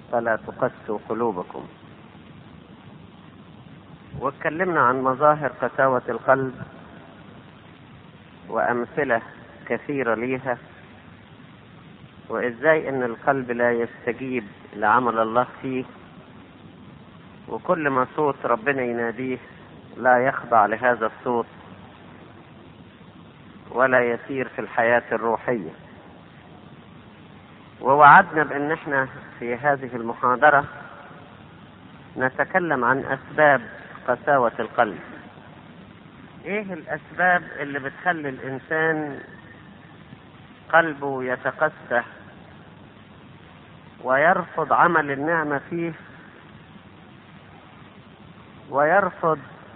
فلا تقسوا قلوبكم واتكلمنا عن مظاهر قساوة القلب وأمثلة كثيرة ليها وإزاي إن القلب لا يستجيب لعمل الله فيه وكل ما صوت ربنا يناديه لا يخضع لهذا الصوت ولا يسير في الحياة الروحية ووعدنا بأن احنا في هذه المحاضرة نتكلم عن أسباب قساوة القلب ايه الأسباب اللي بتخلي الإنسان قلبه يتقسى ويرفض عمل النعمة فيه ويرفض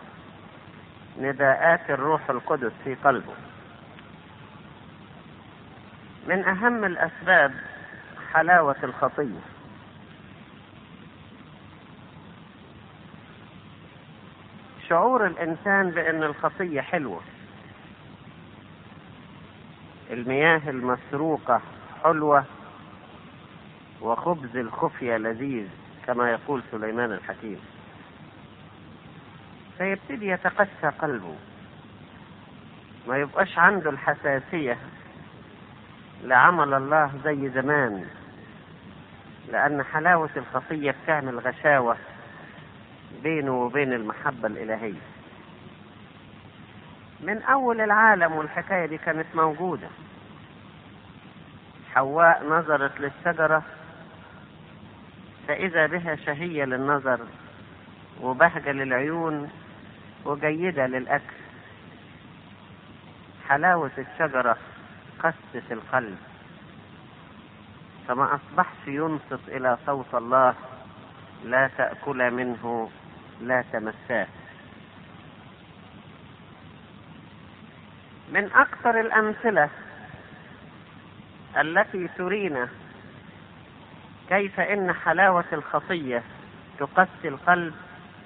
نداءات الروح القدس في قلبه من أهم الأسباب حلاوة الخطية شعور الإنسان بأن الخطية حلوة المياه المسروقة حلوة وخبز الخفية لذيذ كما يقول سليمان الحكيم فيبتدي يتقسى قلبه ما يبقاش عنده الحساسية لعمل الله زي زمان لأن حلاوة الخطية بتعمل غشاوة بينه وبين المحبة الإلهية من أول العالم والحكاية دي كانت موجودة حواء نظرت للشجرة فإذا بها شهية للنظر وبهجة للعيون وجيدة للأكل حلاوة الشجرة قست القلب فما أصبحش ينصت إلى صوت الله لا تأكل منه لا تمساه من أكثر الأمثلة التي ترينا كيف إن حلاوة الخطية تقسي القلب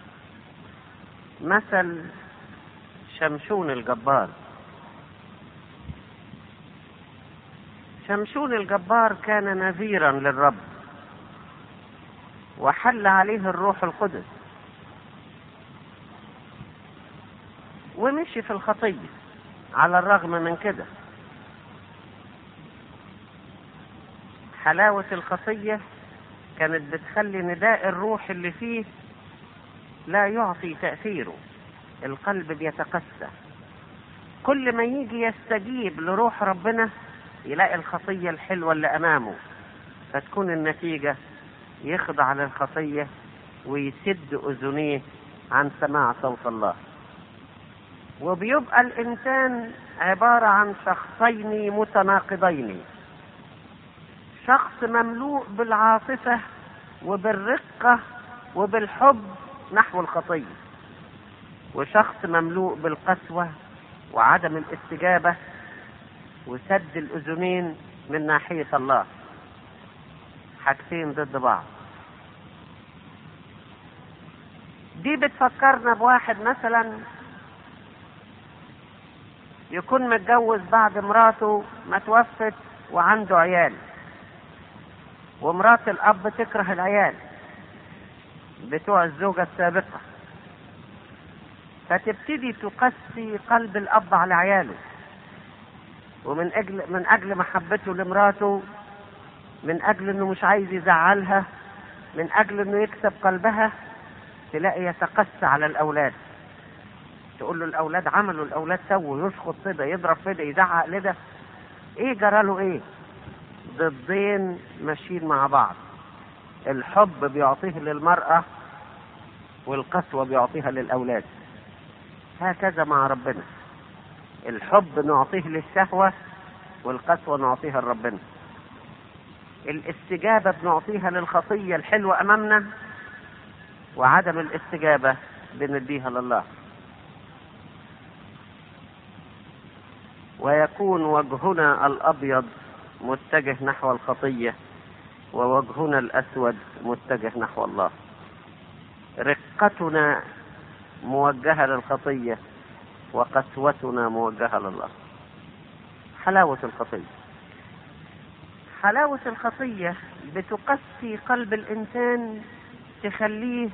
مثل شمشون الجبار شمشون الجبار كان نذيرا للرب وحل عليه الروح القدس ومشي في الخطية على الرغم من كده حلاوة الخطية كانت بتخلي نداء الروح اللي فيه لا يعطي تأثيره القلب بيتقسى كل ما يجي يستجيب لروح ربنا يلاقي الخطية الحلوة اللي أمامه فتكون النتيجة يخضع للخطية ويسد أذنيه عن سماع صوت الله وبيبقى الإنسان عبارة عن شخصين متناقضين شخص مملوء بالعاطفة وبالرقة وبالحب نحو الخطية وشخص مملوء بالقسوة وعدم الاستجابة وسد الأذنين من ناحية الله حاجتين ضد بعض دي بتفكرنا بواحد مثلا يكون متجوز بعد مراته ما توفت وعنده عيال ومرات الأب تكره العيال بتوع الزوجة السابقة فتبتدي تقسي قلب الأب على عياله ومن أجل من أجل محبته لمراته من أجل إنه مش عايز يزعلها من أجل إنه يكسب قلبها تلاقي يتقسى على الأولاد تقول له الأولاد عملوا الأولاد سووا يشخط كده يضرب كده يزعق لده إيه جراله إيه؟ ضدين ماشيين مع بعض الحب بيعطيه للمرأة والقسوة بيعطيها للأولاد هكذا مع ربنا الحب نعطيه للشهوة والقسوة نعطيها لربنا الاستجابة بنعطيها للخطية الحلوة أمامنا وعدم الاستجابة بنديها لله ويكون وجهنا الأبيض متجه نحو الخطية ووجهنا الأسود متجه نحو الله رقتنا موجهة للخطية وقسوتنا موجهة لله حلاوة الخطية حلاوة الخطية بتقسي قلب الإنسان تخليه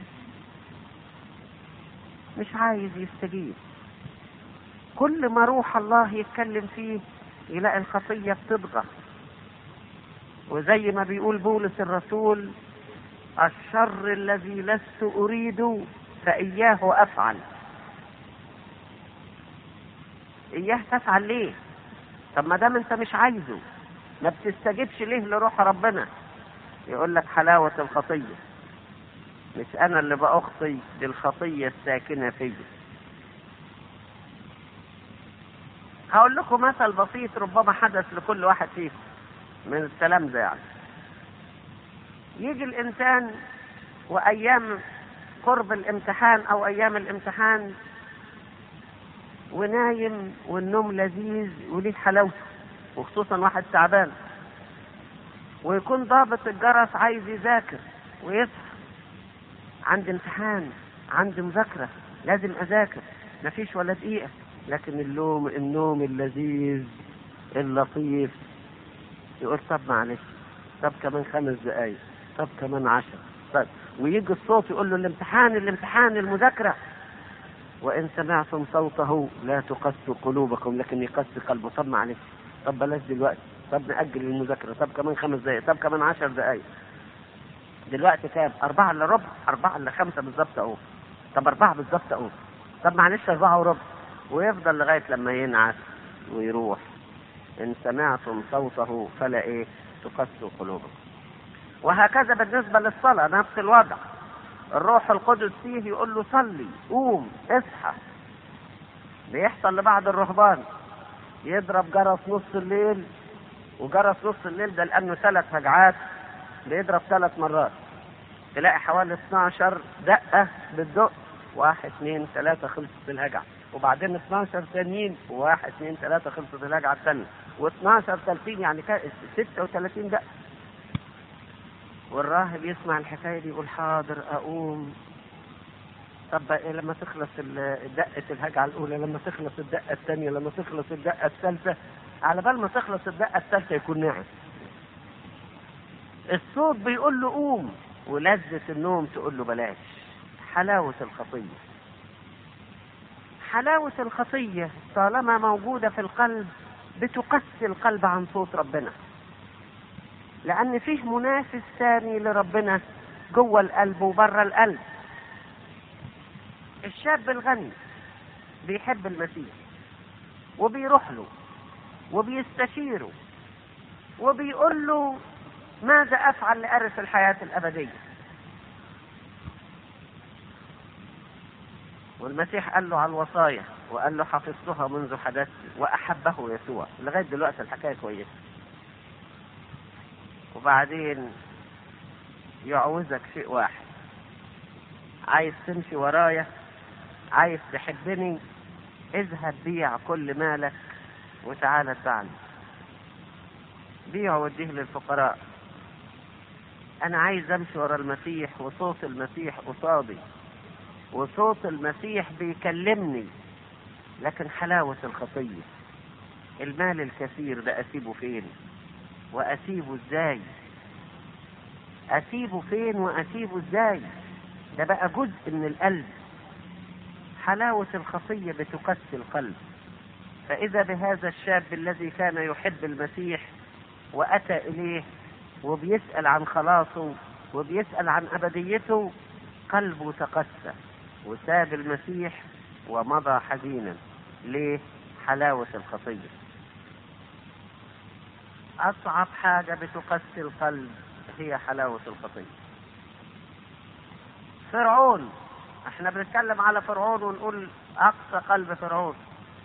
مش عايز يستجيب كل ما روح الله يتكلم فيه يلاقي الخطية بتضغط وزي ما بيقول بولس الرسول الشر الذي لست أريد فإياه أفعل إياه تفعل ليه طب ما دام أنت مش عايزه ما بتستجبش ليه لروح ربنا يقول لك حلاوة الخطية مش أنا اللي بأخطي دي الخطية الساكنة فيا هقول لكم مثل بسيط ربما حدث لكل واحد فيكم من الكلام ده يعني يجي الإنسان وأيام قرب الامتحان أو أيام الامتحان ونايم والنوم لذيذ وليه حلاوته وخصوصا واحد تعبان ويكون ضابط الجرس عايز يذاكر ويصحى عندي امتحان عندي مذاكرة لازم أذاكر مفيش ولا دقيقة لكن اللوم النوم اللذيذ اللطيف يقول طب معلش طب كمان خمس دقايق طب كمان عشر طب ويجي الصوت يقول له الامتحان الامتحان المذاكرة وإن سمعتم صوته لا تقسوا قلوبكم لكن يقسي قلبه طب معلش طب بلاش دلوقتي طب نأجل المذاكرة طب كمان خمس دقايق طب كمان عشر دقايق دلوقتي كام؟ أربعة إلا ربع أربعة إلا خمسة بالظبط أهو طب أربعة بالظبط أهو طب معلش أربعة وربع ويفضل لغاية لما ينعس ويروح إن سمعتم صوته فلا إيه تقسوا قلوبكم وهكذا بالنسبة للصلاة نفس الوضع الروح القدس فيه يقول له صلي قوم اصحى بيحصل لبعض الرهبان يضرب جرس نص الليل وجرس نص الليل ده لأنه ثلاث هجعات بيضرب ثلاث مرات تلاقي حوالي 12 دقة بتدق واحد اثنين ثلاثة خلصت الهجعة وبعدين 12 تانيين وواحد اثنين ثلاثة خلصت الهجعة الثانية و12 ثالثين يعني 36 دقة والراهب يسمع الحكاية دي يقول حاضر أقوم طب إيه لما تخلص دقة الهجعة الأولى لما تخلص الدقة الثانية لما تخلص الدقة الثالثة على بال ما تخلص الدقة الثالثة يكون ناعم الصوت بيقول له قوم ولذة النوم تقول له بلاش حلاوة الخطية حلاوة الخطية طالما موجودة في القلب بتقسي القلب عن صوت ربنا لأن فيه منافس ثاني لربنا جوه القلب وبره القلب الشاب الغني بيحب المسيح وبيروح له وبيستشيره وبيقول له ماذا افعل لارث الحياه الابديه والمسيح قال له على الوصايا وقال له حفظتها منذ حدثت واحبه يسوع لغايه دلوقتي الحكايه كويسه وبعدين يعوزك شيء واحد عايز تمشي ورايا عايز تحبني اذهب بيع كل مالك وتعالى اتبعني بيعه واديه للفقراء انا عايز امشي ورا المسيح وصوت المسيح قصادي وصوت المسيح بيكلمني لكن حلاوة الخطية المال الكثير ده اسيبه فين واسيبه ازاي اسيبه فين واسيبه ازاي ده بقى جزء من القلب حلاوة الخطية بتكسي القلب فإذا بهذا الشاب الذي كان يحب المسيح وأتى إليه وبيسأل عن خلاصه وبيسأل عن أبديته قلبه تقسى وساب المسيح ومضى حزينا ليه؟ حلاوة الخطية أصعب حاجة بتقسي القلب هي حلاوة الخطية فرعون احنا بنتكلم على فرعون ونقول أقسى قلب فرعون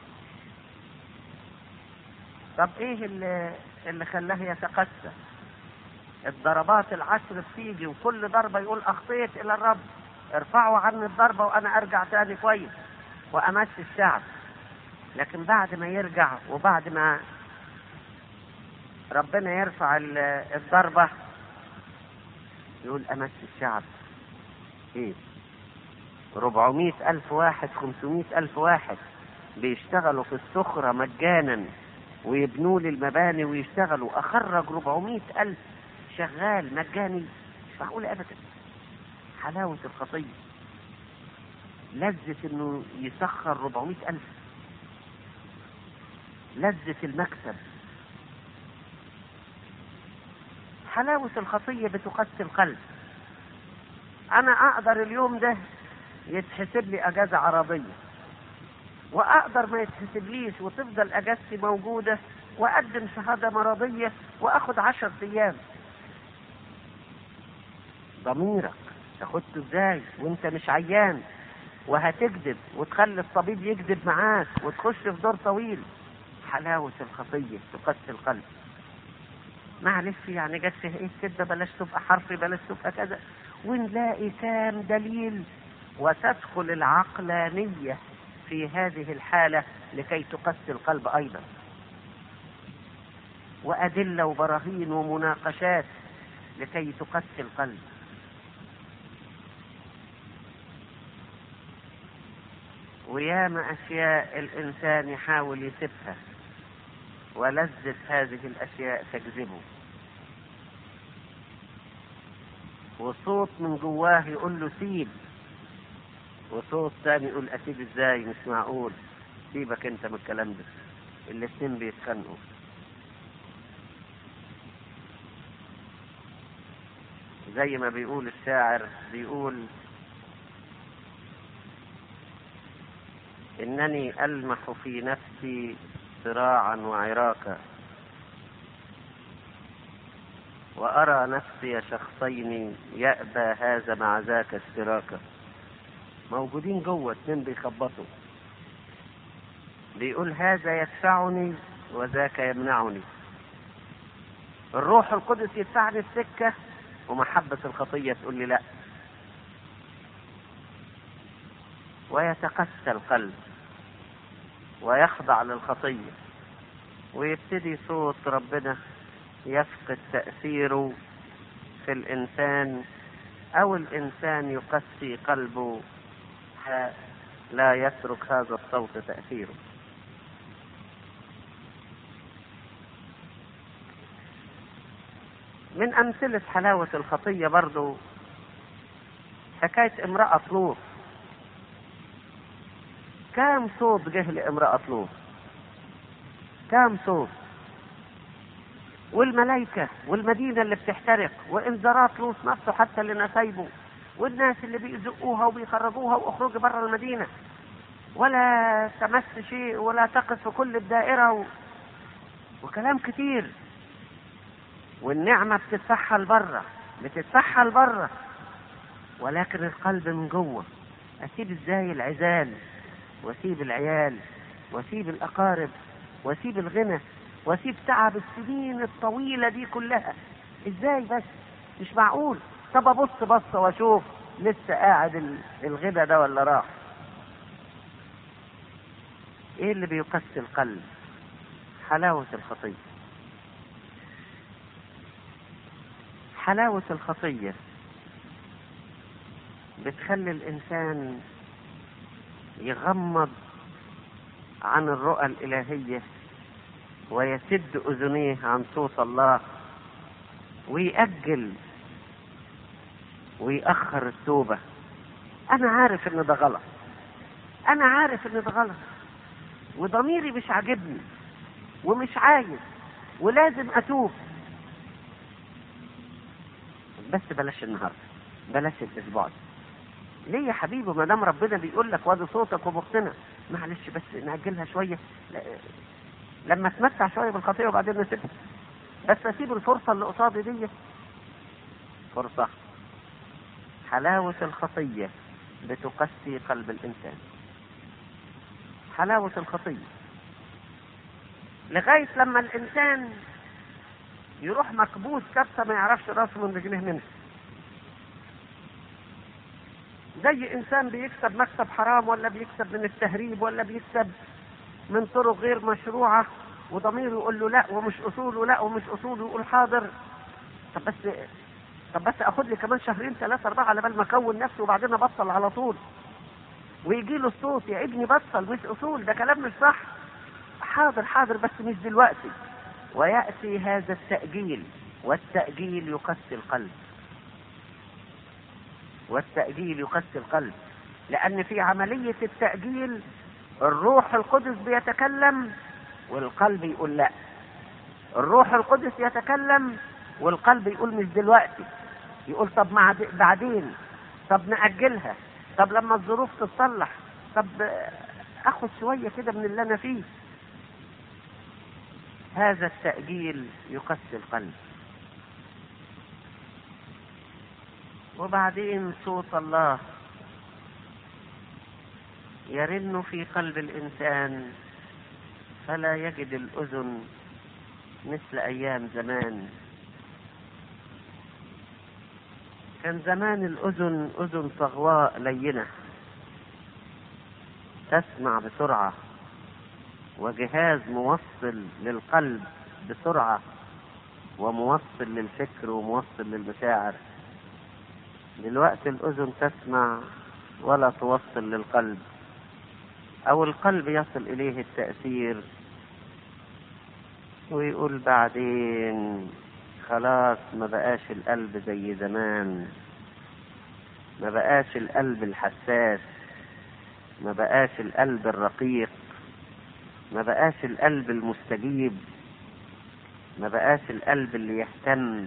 طب ايه اللي اللي خلاه يتقسى الضربات العشر بتيجي وكل ضربة يقول أخطيت إلى الرب ارفعوا عني الضربة وأنا أرجع تاني كويس وأمشي الشعب لكن بعد ما يرجع وبعد ما ربنا يرفع الضربة يقول أمشي الشعب إيه 400 ألف واحد 500 ألف واحد بيشتغلوا في السخرة مجانا ويبنوا لي المباني ويشتغلوا اخرج 400 الف شغال مجاني مش معقول ابدا حلاوة الخطية لذة انه يسخر 400 الف لذة المكسب حلاوة الخطية بتقسي القلب انا اقدر اليوم ده يتحسب لي اجازة عربية واقدر ما يتحسبليش وتفضل اجازتي موجودة واقدم شهادة مرضية واخد عشر ايام ضميرك تاخدته ازاي وانت مش عيان وهتكذب وتخلي الطبيب يكذب معاك وتخش في دور طويل حلاوة الخطية تقسي القلب معلش يعني جت فيه ايه كده بلاش تبقى حرفي بلاش تبقى كذا ونلاقي كام دليل وتدخل العقلانية في هذه الحالة لكي تقسي القلب أيضا وأدلة وبراهين ومناقشات لكي تقسي القلب وياما أشياء الإنسان يحاول يسيبها ولذة هذه الأشياء تجذبه وصوت من جواه يقول له سيب وصوت تاني يقول اسيب ازاي مش معقول سيبك انت من الكلام ده الاتنين بيتخانقوا زي ما بيقول الشاعر بيقول انني المح في نفسي صراعا وعراكا وارى نفسي شخصين يأبى هذا مع ذاك اشتراكا موجودين جوه اتنين بيخبطوا بيقول هذا يدفعني وذاك يمنعني الروح القدس يدفعني السكة ومحبة الخطية تقول لي لا ويتقسى القلب ويخضع للخطية ويبتدي صوت ربنا يفقد تأثيره في الإنسان أو الإنسان يقسي قلبه لا يترك هذا الصوت تأثيره من أمثلة حلاوة الخطية برضو حكاية امرأة لوط كام صوت جه لامرأة لوط كام صوت والملائكة والمدينة اللي بتحترق وانذارات لوط نفسه حتى اللي نسايبه والناس اللي بيزقوها وبيخرجوها واخرجي بره المدينة ولا تمس شيء ولا تقف في كل الدائرة و... وكلام كتير والنعمة بتتفحل بره بتتفحل بره ولكن القلب من جوه اسيب ازاي العزال واسيب العيال واسيب الاقارب واسيب الغنى واسيب تعب السنين الطويلة دي كلها ازاي بس مش معقول طب ابص بصة واشوف لسه قاعد الغنى ده ولا راح ايه اللي بيقسي القلب حلاوة الخطية حلاوة الخطية بتخلي الإنسان يغمض عن الرؤى الإلهية ويسد أذنيه عن صوت الله ويأجل ويأخر التوبة أنا عارف إن ده غلط أنا عارف إن ده غلط وضميري مش عاجبني ومش عايز ولازم أتوب بس بلاش النهارده بلاش الاسبوع ده ليه يا حبيبي ما دام ربنا بيقول لك وادي صوتك ومقتنع معلش بس ناجلها شويه لا لما اتمتع شويه بالخطيه وبعدين نسيبها بس اسيب الفرصه اللي قصادي دي فرصه حلاوه الخطيه بتقسي قلب الانسان حلاوه الخطيه لغايه لما الانسان يروح مكبوس كبسه ما يعرفش راسه من رجليه منها زي انسان بيكسب مكسب حرام ولا بيكسب من التهريب ولا بيكسب من طرق غير مشروعة وضميره يقول له لا ومش اصوله لا ومش اصوله يقول حاضر طب بس طب بس اخد لي كمان شهرين ثلاثة اربعة على بال ما اكون نفسي وبعدين ابطل على طول ويجي له الصوت يا ابني بطل مش اصول ده كلام مش صح حاضر حاضر بس مش دلوقتي ويأتي هذا التأجيل والتأجيل يقسي القلب والتأجيل يقسي القلب لأن في عملية التأجيل الروح القدس بيتكلم والقلب يقول لا الروح القدس يتكلم والقلب يقول مش دلوقتي يقول طب مع بعدين طب نأجلها طب لما الظروف تتصلح طب اخد شوية كده من اللي انا فيه هذا التأجيل يقسي القلب وبعدين صوت الله يرن في قلب الإنسان فلا يجد الأذن مثل أيام زمان كان زمان الأذن أذن صغواء لينة تسمع بسرعة وجهاز موصل للقلب بسرعة وموصل للفكر وموصل للمشاعر دلوقتي الأذن تسمع ولا توصل للقلب أو القلب يصل إليه التأثير ويقول بعدين خلاص ما بقاش القلب زي زمان ما بقاش القلب الحساس ما بقاش القلب الرقيق ما بقاش القلب المستجيب ما بقاش القلب اللي يهتم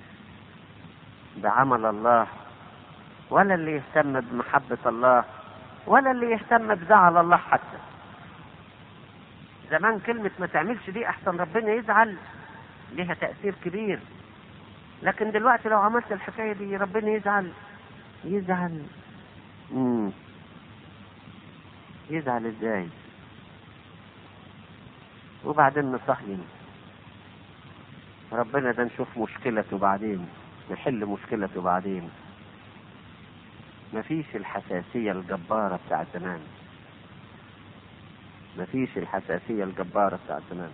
بعمل الله ولا اللي يهتم بمحبة الله ولا اللي يهتم بزعل الله حتى زمان كلمة ما تعملش دي أحسن ربنا يزعل ليها تأثير كبير لكن دلوقتي لو عملت الحكاية دي ربنا يزعل يزعل مم. يزعل ازاي وبعدين نصحين ربنا ده نشوف مشكلته بعدين نحل مشكلته بعدين مفيش الحساسية الجبارة بتاعت زمان مفيش الحساسية الجبارة بتاعت زمان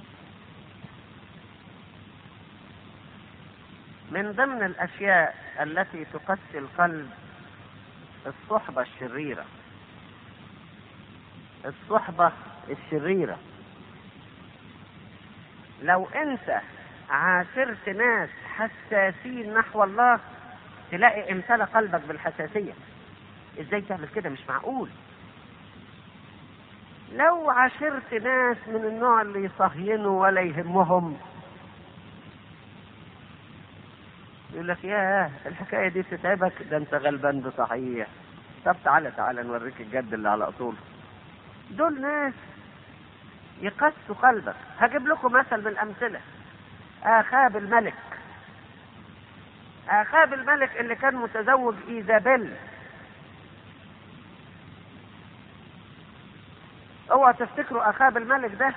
من ضمن الأشياء التي تقسي القلب الصحبة الشريرة الصحبة الشريرة لو أنت عاشرت ناس حساسين نحو الله تلاقي امتلى قلبك بالحساسية ازاي تعمل كده مش معقول لو عاشرت ناس من النوع اللي يصهينوا ولا يهمهم يقول لك ياه الحكاية دي تتعبك ده انت غلبان بصحيح طب تعالى تعالى نوريك الجد اللي على اصوله دول ناس يقسوا قلبك هجيب لكم مثل من الامثلة اخاب الملك اخاب الملك اللي كان متزوج ايزابيل اوعى تفتكروا اخاب الملك ده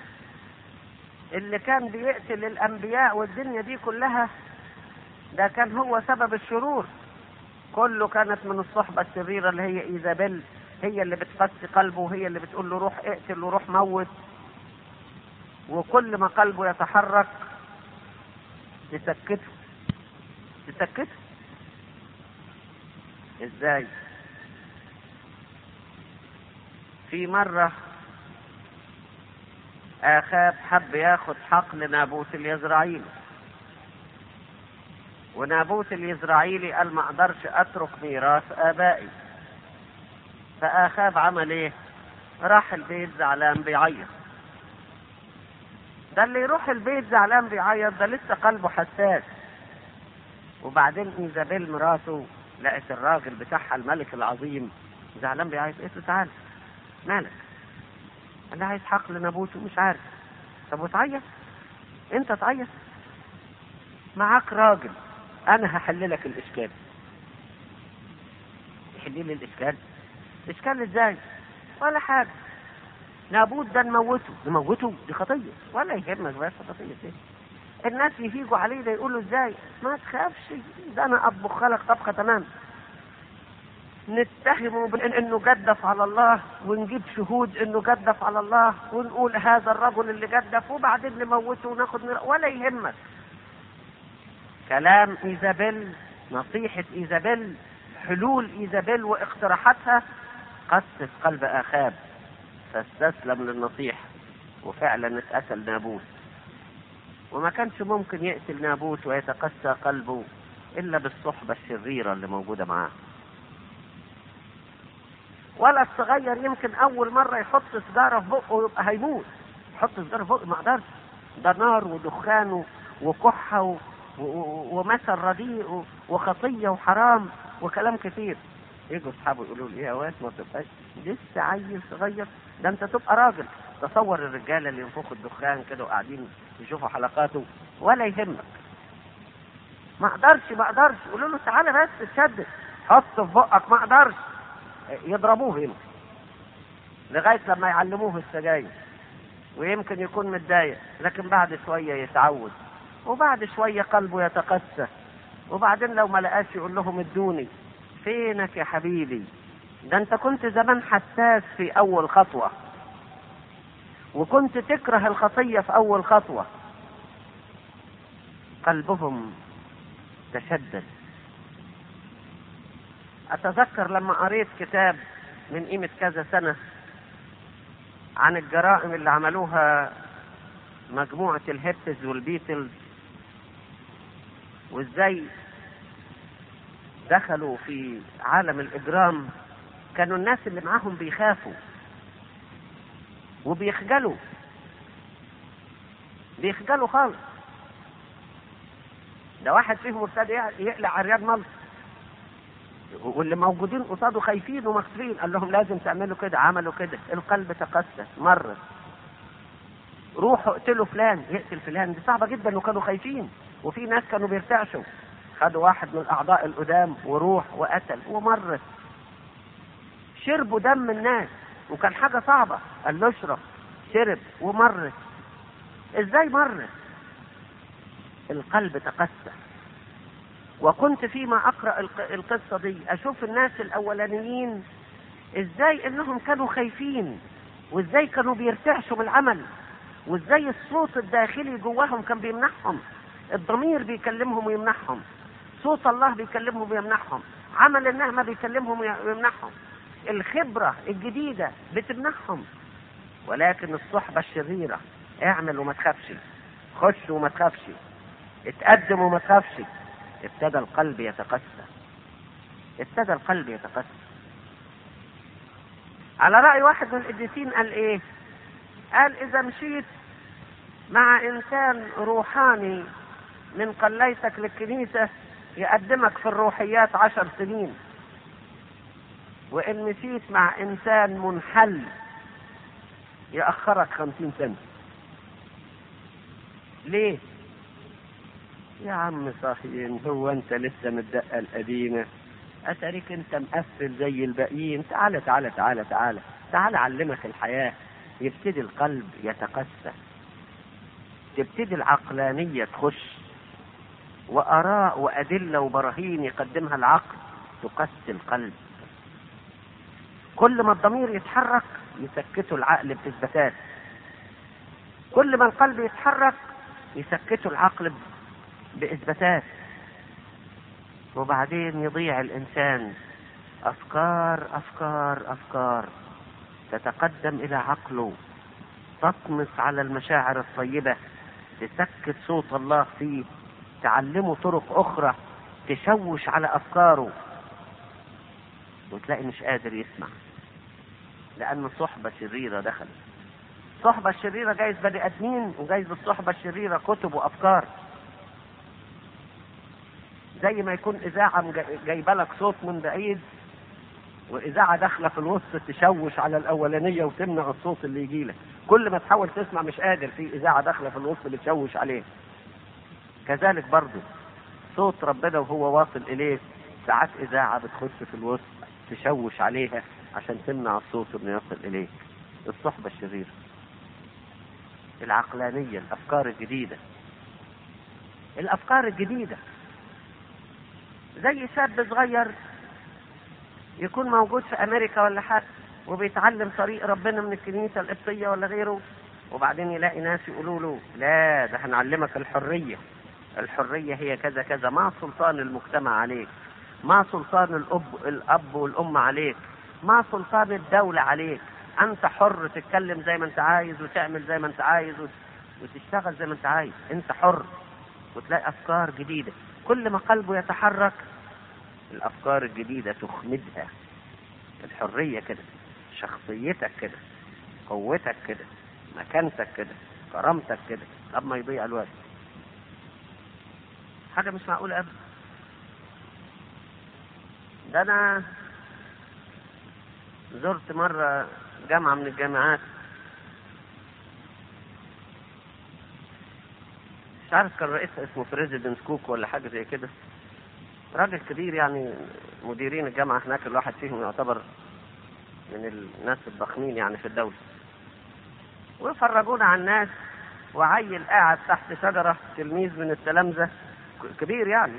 اللي كان بيقتل الانبياء والدنيا دي كلها ده كان هو سبب الشرور كله كانت من الصحبة الشريرة اللي هي ايزابيل هي اللي بتقسي قلبه وهي اللي بتقول له روح اقتل وروح موت وكل ما قلبه يتحرك تسكته تسكته ازاي في مرة آخاب حب ياخد حقل نابوت اليزرعيلي ونابوت اليزرعيلي قال ما اقدرش اترك ميراث ابائي فآخاب عمل ايه راح البيت زعلان بيعيط ده اللي يروح البيت زعلان بيعيط ده لسه قلبه حساس وبعدين ايزابيل مراته لقت الراجل بتاعها الملك العظيم زعلان بيعيط قالت له تعالى مالك انا عايز حقل نابوت ومش عارف طب وتعيط انت تعيط معاك راجل انا هحل لك الاشكال يحل لي الاشكال اشكال ازاي ولا حاجه نابوت ده نموته نموته دي خطيه ولا يهمك بس خطيه ايه الناس يهيجوا عليه ده يقولوا ازاي ما تخافش ده انا اطبخ لك طبخه تمام نتهمه بانه جدف على الله ونجيب شهود انه جدف على الله ونقول هذا الرجل اللي جدف وبعدين نموته وناخد نر... ولا يهمك كلام ايزابيل نصيحة ايزابيل حلول ايزابيل واقتراحاتها قست قلب اخاب فاستسلم للنصيحة وفعلا اتقتل نابوت وما كانش ممكن يقتل نابوت ويتقسى قلبه إلا بالصحبة الشريرة اللي موجودة معاه ولا الصغير يمكن أول مرة يحط سجارة في بقه ويبقى هيموت يحط سجارة في بقه ما قدرش ده نار ودخان وكحة و... و... ومثل رديء وخطية وحرام وكلام كتير يجوا اصحابه يقولوا لي يا واد ما تبقاش لسه عيل صغير ده انت تبقى راجل تصور الرجاله اللي ينفخوا الدخان كده وقاعدين يشوفوا حلقاته ولا يهمك ما اقدرش ما اقدرش يقولوا له تعالى بس تشدد حط في بقك ما اقدرش يضربوه هنا لغايه لما يعلموه السجاير ويمكن يكون متضايق لكن بعد شويه يتعود وبعد شويه قلبه يتقسى وبعدين لو ما لقاش يقول لهم ادوني فينك يا حبيبي ده انت كنت زمان حساس في اول خطوه وكنت تكره الخطيه في اول خطوه قلبهم تشدد اتذكر لما قريت كتاب من قيمه كذا سنه عن الجرائم اللي عملوها مجموعه الهيبتز والبيتلز وازاي دخلوا في عالم الاجرام كانوا الناس اللي معاهم بيخافوا وبيخجلوا بيخجلوا خالص ده واحد فيهم ابتدى يقلع عريان ملط واللي موجودين قصاده خايفين ومكسوفين قال لهم لازم تعملوا كده عملوا كده القلب تقسى مرت روحوا اقتلوا فلان يقتل فلان دي صعبه جدا وكانوا خايفين وفي ناس كانوا بيرتعشوا خدوا واحد من الاعضاء القدام وروح وقتل ومرت شربوا دم الناس وكان حاجه صعبه قال له اشرب شرب ومرت ازاي مرت القلب تقسى وكنت فيما اقرا القصه دي اشوف الناس الاولانيين ازاي انهم كانوا خايفين وازاي كانوا بيرتعشوا بالعمل وازاي الصوت الداخلي جواهم كان بيمنحهم الضمير بيكلمهم ويمنحهم صوت الله بيكلمهم ويمنحهم عمل النعمة بيكلمهم ويمنحهم الخبرة الجديدة بتمنحهم ولكن الصحبة الشريرة اعمل وما تخافش خش وما تخافش اتقدم وما تخافش ابتدى القلب يتقسى ابتدى القلب يتقسى على رأي واحد من القديسين قال ايه قال اذا مشيت مع انسان روحاني من قليتك للكنيسة يقدمك في الروحيات عشر سنين وان مشيت مع انسان منحل يأخرك خمسين سنة ليه يا عم صاحيين هو انت لسه متدقى القديمة اتاريك انت مقفل زي الباقيين تعالى تعالى تعالى تعالى تعالى علمك الحياة يبتدي القلب يتقسى تبتدي العقلانية تخش وآراء وأدلة وبراهين يقدمها العقل تقسي القلب كل ما الضمير يتحرك يسكته العقل بإثباتات كل ما القلب يتحرك يسكته العقل بإثباتات وبعدين يضيع الإنسان أفكار أفكار أفكار تتقدم إلى عقله تطمس على المشاعر الطيبة تسكت صوت الله فيه تعلمه طرق أخرى تشوش على أفكاره وتلاقي مش قادر يسمع لأن صحبة شريرة دخلت الصحبة الشريرة جايز بني آدمين وجايز الصحبة الشريرة كتب وأفكار زي ما يكون إذاعة جايبة لك صوت من بعيد وإذاعة داخلة في الوسط تشوش على الأولانية وتمنع الصوت اللي يجي لك كل ما تحاول تسمع مش قادر في إذاعة داخلة في الوسط بتشوش عليه كذلك برضه صوت ربنا وهو واصل إليه ساعات إذاعة بتخش في الوسط تشوش عليها عشان تمنع الصوت انه يصل إليك الصحبة الشريرة العقلانية الأفكار الجديدة الأفكار الجديدة زي شاب صغير يكون موجود في امريكا ولا حاجه وبيتعلم طريق ربنا من الكنيسه القبطيه ولا غيره وبعدين يلاقي ناس يقولوا له لا ده هنعلمك الحريه الحريه هي كذا كذا ما سلطان المجتمع عليك ما سلطان الاب الاب والام عليك ما سلطان الدوله عليك انت حر تتكلم زي ما انت عايز وتعمل زي ما انت عايز وتشتغل زي ما انت عايز انت حر وتلاقي افكار جديده كل ما قلبه يتحرك الافكار الجديده تخمدها الحريه كده شخصيتك كده قوتك كده مكانتك كده كرامتك كده طب ما يضيع الوقت حاجه مش معقوله ابدا ده انا زرت مرة جامعة من الجامعات مش عارف كان رئيسها اسمه بريزيدنت كوك ولا حاجة زي كده راجل كبير يعني مديرين الجامعة هناك الواحد فيهم يعتبر من الناس الضخمين يعني في الدولة وفرجونا على الناس وعيل قاعد تحت شجرة تلميذ من التلامذة كبير يعني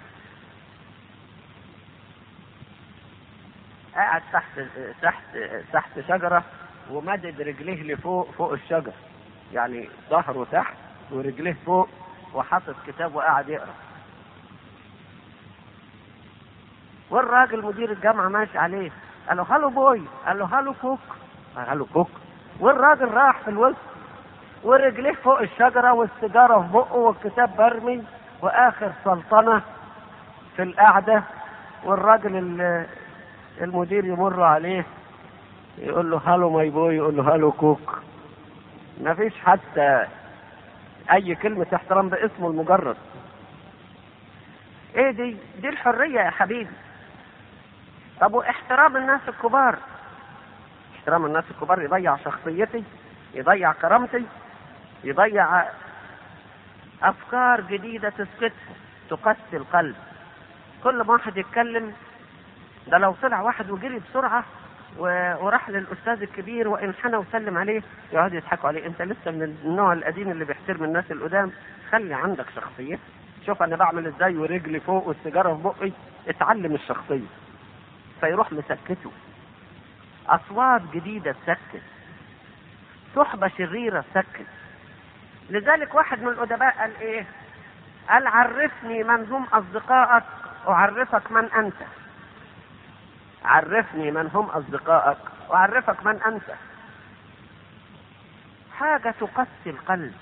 قاعد تحت تحت تحت شجرة ومدد رجليه لفوق فوق الشجر يعني ظهره تحت ورجليه فوق وحاطط كتاب وقاعد يقرا والراجل مدير الجامعة ماشي عليه قال له هالو بوي قال له هالو كوك قال له كوك والراجل راح في الوسط ورجليه فوق الشجرة والسيجارة في بقه والكتاب برمي وآخر سلطنة في القعدة والراجل المدير يمر عليه يقول له هالو ماي بوي يقول له هالو كوك ما فيش حتى اي كلمة احترام باسمه المجرد ايه دي دي الحرية يا حبيبي طب واحترام الناس الكبار احترام الناس الكبار يضيع شخصيتي يضيع كرامتي يضيع افكار جديدة تسقطها تقسي القلب كل ما واحد يتكلم ده لو طلع واحد وجري بسرعة وراح للاستاذ الكبير وانحنى وسلم عليه يقعدوا يضحكوا عليه انت لسه من النوع القديم اللي بيحترم الناس القدام خلي عندك شخصيه شوف انا بعمل ازاي ورجلي فوق والسيجاره في بقي اتعلم الشخصيه فيروح مسكته اصوات جديده تسكت صحبه شريره تسكت لذلك واحد من الادباء قال ايه قال عرفني من هم اصدقائك اعرفك من انت عرفني من هم أصدقائك وأعرفك من أنت حاجة تقسي القلب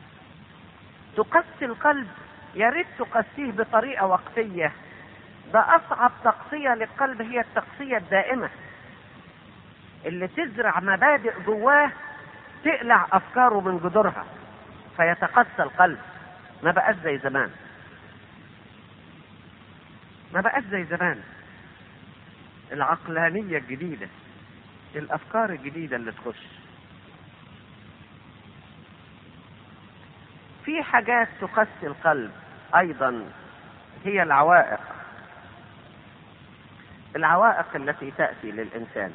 تقسي القلب يا ريت تقسيه بطريقة وقتية ده أصعب تقسية للقلب هي التقسية الدائمة اللي تزرع مبادئ جواه تقلع أفكاره من جذورها فيتقسى القلب ما بقاش زي زمان ما بقاش زي زمان العقلانية الجديدة الأفكار الجديدة اللي تخش في حاجات تقسي القلب أيضا هي العوائق العوائق التي تأتي للإنسان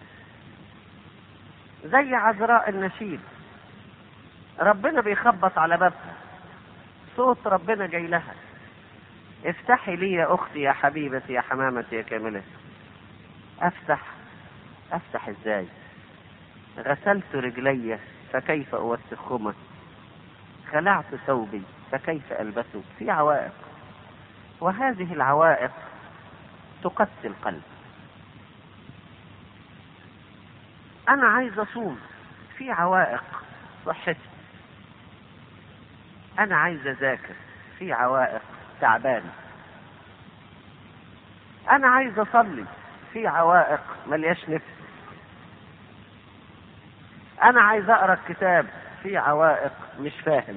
زي عذراء النشيد ربنا بيخبط على بابها صوت ربنا جاي لها افتحي لي يا أختي يا حبيبتي يا حمامتي يا كاملتي افتح افتح ازاي غسلت رجلي فكيف اوسخهما خلعت ثوبي فكيف البسه في عوائق وهذه العوائق تقسي القلب انا عايز اصوم في عوائق صحتي انا عايز اذاكر في عوائق تعبان انا عايز اصلي في عوائق ملياش نفس انا عايز اقرا الكتاب في عوائق مش فاهم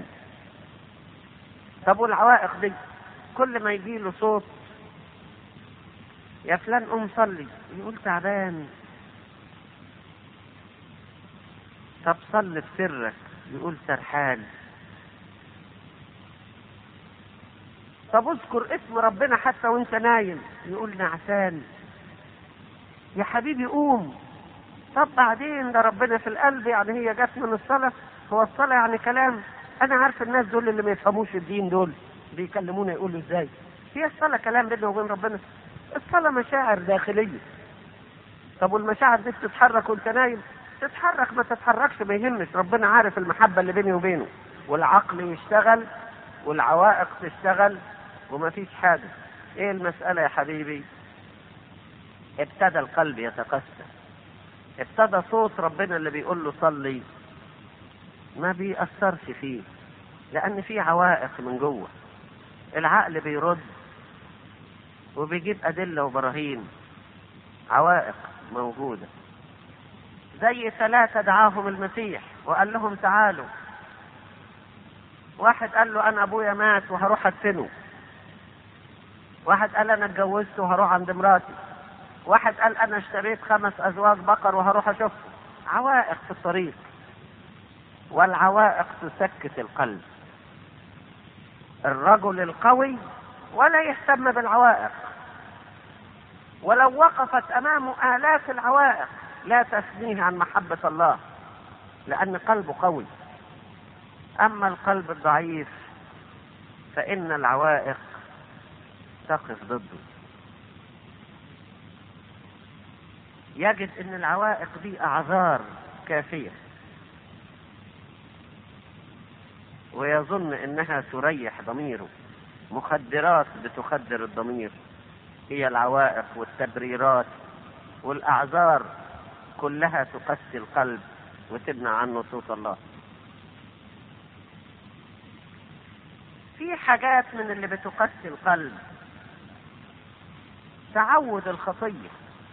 طب والعوائق دي كل ما يجي له صوت يا فلان قوم صلي يقول تعبان طب صلي في سرك يقول سرحان طب اذكر اسم ربنا حتى وانت نايم يقول نعسان يا حبيبي قوم طب بعدين ده ربنا في القلب يعني هي جت من الصلاة هو الصلاة يعني كلام أنا عارف الناس دول اللي ما يفهموش الدين دول بيكلمونا يقولوا إزاي هي الصلاة كلام بيننا وبين ربنا الصلاة مشاعر داخلية طب والمشاعر دي بتتحرك وانت نايم تتحرك ما تتحركش ما يهمش ربنا عارف المحبة اللي بيني وبينه والعقل يشتغل والعوائق تشتغل وما فيش حاجة ايه المسألة يا حبيبي ابتدى القلب يتقسى ابتدى صوت ربنا اللي بيقول له صلي ما بيأثرش فيه لأن في عوائق من جوه العقل بيرد وبيجيب أدلة وبراهين عوائق موجودة زي ثلاثة دعاهم المسيح وقال لهم تعالوا واحد قال له أنا أبويا مات وهروح أدفنه واحد قال أنا اتجوزت وهروح عند مراتي واحد قال أنا اشتريت خمس أزواج بقر وهروح أشوفه عوائق في الطريق والعوائق تسكت القلب الرجل القوي ولا يهتم بالعوائق ولو وقفت امامه الاف العوائق لا تثنيه عن محبه الله لان قلبه قوي اما القلب الضعيف فان العوائق تقف ضده يجد ان العوائق دي اعذار كافيه ويظن انها تريح ضميره مخدرات بتخدر الضمير هي العوائق والتبريرات والاعذار كلها تقسي القلب وتمنع عنه صوت الله في حاجات من اللي بتقسي القلب تعود الخطيه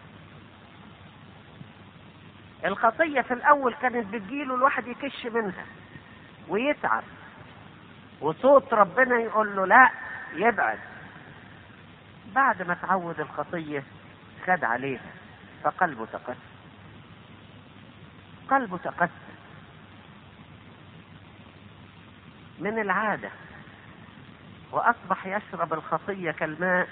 الخطيه في الاول كانت بتجيله الواحد يكش منها ويتعب وصوت ربنا يقول له لا يبعد بعد ما تعود الخطية خد عليها فقلبه تقسى قلبه تقسى من العادة وأصبح يشرب الخطية كالماء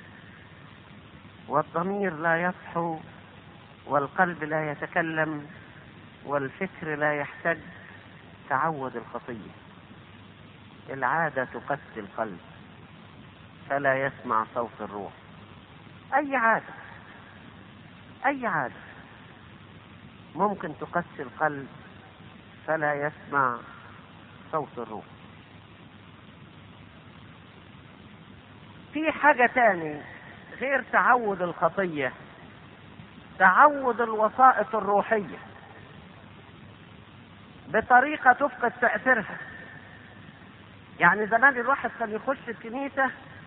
والضمير لا يصحو والقلب لا يتكلم والفكر لا يحتج تعود الخطيه العادة تقسي القلب فلا يسمع صوت الروح أي عادة أي عادة ممكن تقسي القلب فلا يسمع صوت الروح في حاجة تاني غير تعود الخطية تعود الوسائط الروحية بطريقة تفقد تأثيرها يعني زمان الواحد كان يخش الكنيسة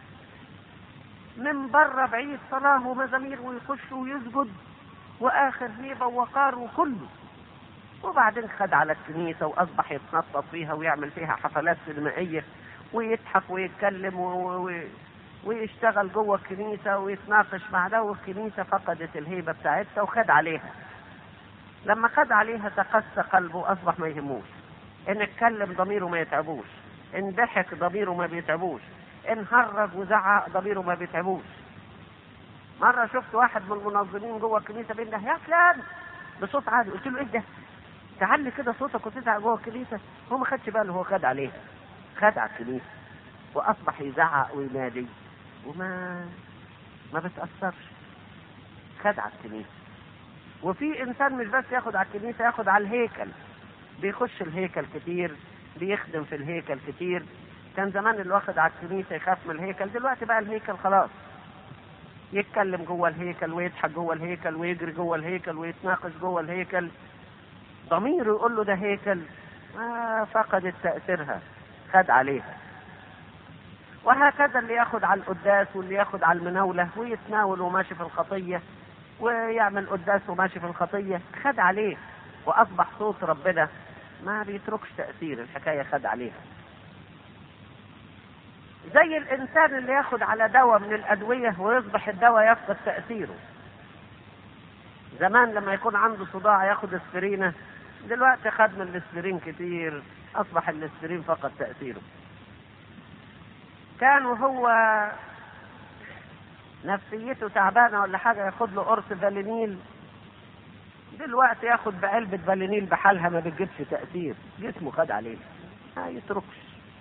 من بره بعيد صلاة ومزامير ويخش ويسجد وآخر هيبة ووقار وكله وبعدين خد على الكنيسة وأصبح يتنطط فيها ويعمل فيها حفلات سينمائية ويضحك ويتكلم و... و... ويشتغل جوه الكنيسة ويتناقش مع ده والكنيسة فقدت الهيبة بتاعتها وخد عليها لما خد عليها تقسى قلبه أصبح ما يهموش إن اتكلم ضميره ما يتعبوش ان ضحك ضميره ما بيتعبوش ان هرج وزعق ضميره ما بيتعبوش مرة شفت واحد من المنظمين جوه الكنيسة بينده يا فلان بصوت عالي قلت له ايه ده؟ تعلي كده صوتك وتزعق جوه الكنيسة هو ما خدش باله هو خد عليها خد على الكنيسة واصبح يزعق وينادي وما ما بتأثرش خد على الكنيسة وفي انسان مش بس ياخد على الكنيسة ياخد على الهيكل بيخش الهيكل كتير بيخدم في الهيكل كتير كان زمان اللي واخد على الكنيسة يخاف من الهيكل دلوقتي بقى الهيكل خلاص يتكلم جوه الهيكل ويضحك جوه الهيكل ويجري جوه الهيكل ويتناقش جوه الهيكل ضميره يقول له ده هيكل ما فقدت تأثيرها خد عليها وهكذا اللي ياخد على القداس واللي ياخد على المناولة ويتناول وماشي في الخطية ويعمل قداس وماشي في الخطية خد عليه وأصبح صوت ربنا ما بيتركش تأثير الحكاية خد عليها زي الإنسان اللي ياخد على دواء من الأدوية ويصبح الدواء يفقد تأثيره زمان لما يكون عنده صداع ياخد اسبرينة دلوقتي خد من الاسبرين كتير أصبح الاسبرين فقد تأثيره كان وهو نفسيته تعبانة ولا حاجة ياخد له قرص فالينيل دلوقتي ياخد بعلبة فالينيل بحالها ما بتجيبش تأثير جسمه خد عليه ما يتركش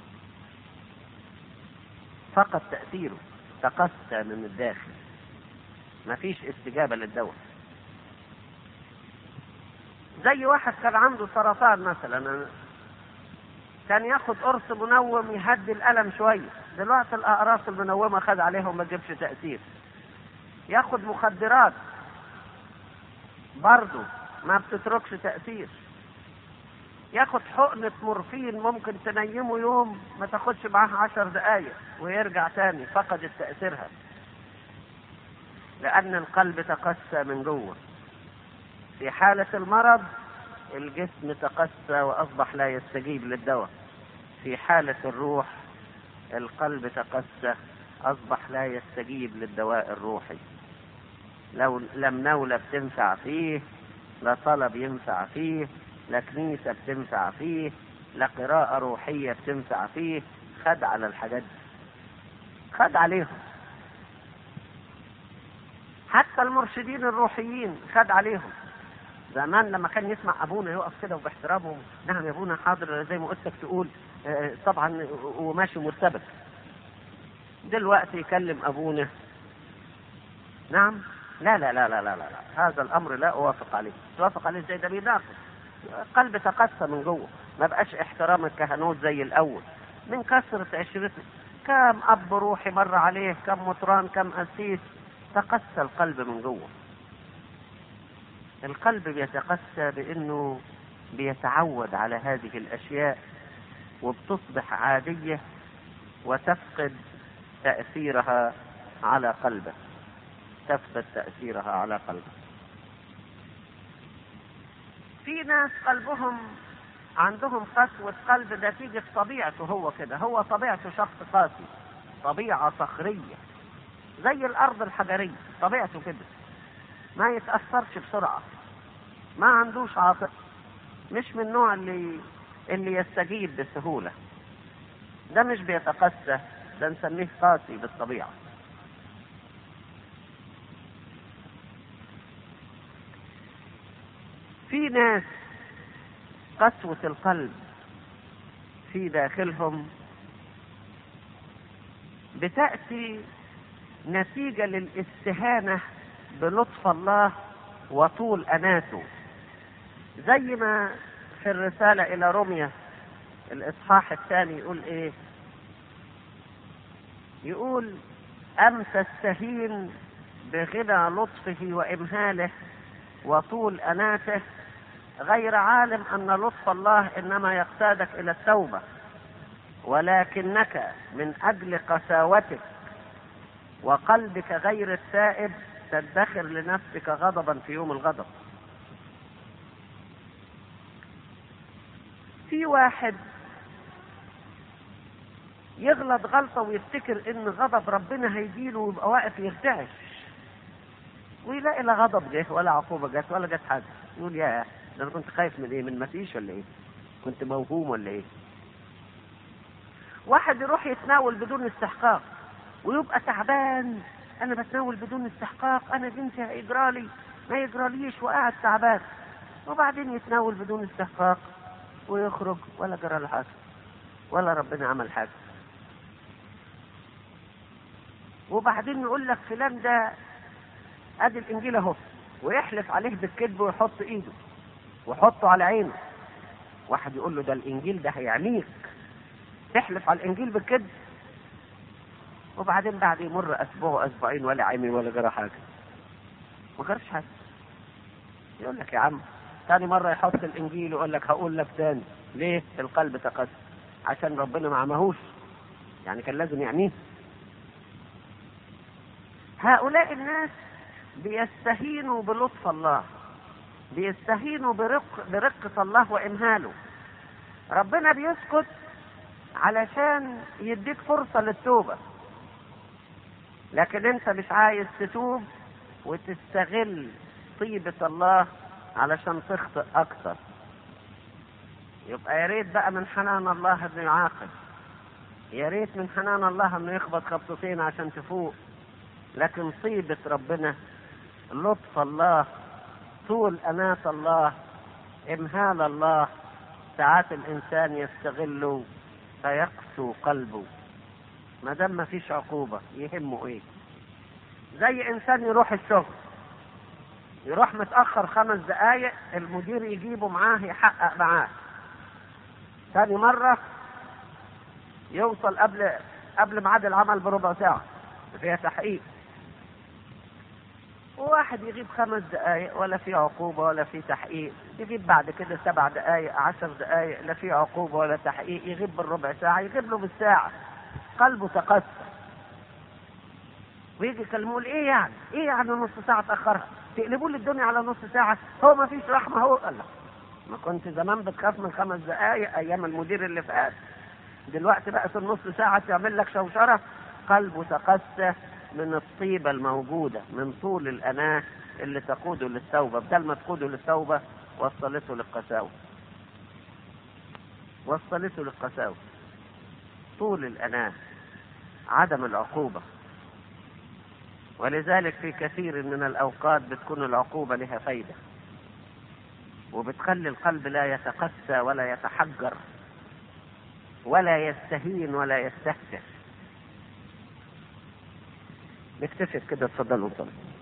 فقد تأثيره تقسى من الداخل ما فيش استجابة للدواء زي واحد كان عنده سرطان مثلا كان ياخد قرص منوم يهدي الألم شوية دلوقتي الأقراص المنومة خد عليهم ما تجيبش تأثير ياخد مخدرات برضه ما بتتركش تأثير ياخد حقنة مورفين ممكن تنيمه يوم ما تاخدش معاه عشر دقايق ويرجع تاني فقدت تأثيرها لأن القلب تقسى من جوه في حالة المرض الجسم تقسى وأصبح لا يستجيب للدواء في حالة الروح القلب تقسى أصبح لا يستجيب للدواء الروحي لو لم نولة بتنفع فيه لا طلب ينفع فيه لا كنيسة بتنفع فيه لا قراءة روحية بتنفع فيه خد على الحاجات دي خد عليهم حتى المرشدين الروحيين خد عليهم زمان لما كان يسمع ابونا يقف كده وباحترامه نعم يا ابونا حاضر زي ما قلت لك تقول آه، طبعا وماشي مرتبك دلوقتي يكلم ابونا نعم لا لا لا لا لا لا, لا. هذا الامر لا اوافق عليه توافق عليه ازاي ده بيناقض قلب تقسى من جوه ما بقاش احترام الكهنوت زي الاول من كثرة عشرته كم اب روحي مر عليه كم مطران كم قسيس تقسى القلب من جوه القلب بيتقسى بانه بيتعود على هذه الاشياء وبتصبح عادية وتفقد تأثيرها على قلبه تفقد تأثيرها على قلبه في ناس قلبهم عندهم قسوة قلب نتيجة طبيعته هو كده هو طبيعته شخص قاسي طبيعة صخرية زي الأرض الحجرية طبيعته كده ما يتأثرش بسرعة ما عندوش عاطفة مش من النوع اللي اللي يستجيب بسهولة ده مش بيتقسى ده نسميه قاسي بالطبيعة في ناس قسوة القلب في داخلهم بتأتي نتيجة للاستهانة بلطف الله وطول أناته زي ما في الرسالة إلى روميا الإصحاح الثاني يقول إيه؟ يقول أم تستهين بغنى لطفه وإمهاله وطول أناته غير عالم أن لطف الله إنما يقتادك إلى التوبة ولكنك من أجل قساوتك وقلبك غير التائب تدخر لنفسك غضبا في يوم الغضب في واحد يغلط غلطة ويفتكر ان غضب ربنا هيجيله ويبقى واقف يرتعش ويلاقي لا غضب جه ولا عقوبة جت ولا جت حاجة يقول يا ده انا كنت خايف من ايه من مفيش ولا ايه كنت موهوم ولا ايه واحد يروح يتناول بدون استحقاق ويبقى تعبان انا بتناول بدون استحقاق انا جنسي هيجرالي ما يجراليش وقاعد تعبان وبعدين يتناول بدون استحقاق ويخرج ولا جرى له حاجه ولا ربنا عمل حاجه وبعدين يقول لك فلان ده ادي الانجيل اهو ويحلف عليه بالكذب ويحط ايده ويحطه على عينه واحد يقول له ده الانجيل ده هيعميك تحلف على الانجيل بالكذب وبعدين بعد يمر اسبوع اسبوعين ولا عمي ولا جرى حاجه ما جرش حاجه يقول لك يا عم تاني مرة يحط الإنجيل ويقول لك هقول لك تاني ليه؟ القلب تقسى عشان ربنا ما عمهوش يعني كان لازم يعنيه هؤلاء الناس بيستهينوا بلطف الله بيستهينوا برق برقة الله وإمهاله ربنا بيسكت علشان يديك فرصة للتوبة لكن انت مش عايز تتوب وتستغل طيبة الله علشان تخطئ اكتر يبقى يا ريت بقى من حنان الله انه يعاقب يا ريت من حنان الله انه يخبط خبطتين عشان تفوق لكن طيبة ربنا لطف الله طول أناة الله إمهال الله ساعات الإنسان يستغله فيقسو قلبه ما دام ما فيش عقوبة يهمه إيه زي إنسان يروح الشغل يروح متأخر خمس دقايق المدير يجيبه معاه يحقق معاه ثاني مرة يوصل قبل قبل ميعاد العمل بربع ساعة فيها تحقيق وواحد يغيب خمس دقايق ولا في عقوبة ولا في تحقيق يغيب بعد كده سبع دقايق عشر دقايق لا في عقوبة ولا تحقيق يغيب بالربع ساعة يغيب له بالساعة قلبه تقسى ويجي يكلموه ايه يعني؟ ايه يعني نص ساعة تأخرها؟ تقلبوا لي الدنيا على نص ساعة هو ما فيش رحمة هو قال لا ما كنت زمان بتخاف من خمس دقايق ايام المدير اللي فات دلوقتي بقت النص ساعة تعمل لك شوشرة قلبه تقسى من الطيبة الموجودة من طول الأناة اللي تقوده للتوبة بدل ما تقوده للتوبة وصلته للقساوة وصلته للقساوة طول الأناة عدم العقوبة ولذلك في كثير من الأوقات بتكون العقوبة لها فايدة وبتخلي القلب لا يتقسى ولا يتحجر ولا يستهين ولا يستهتر نكتفي كده اتفضلوا طبعا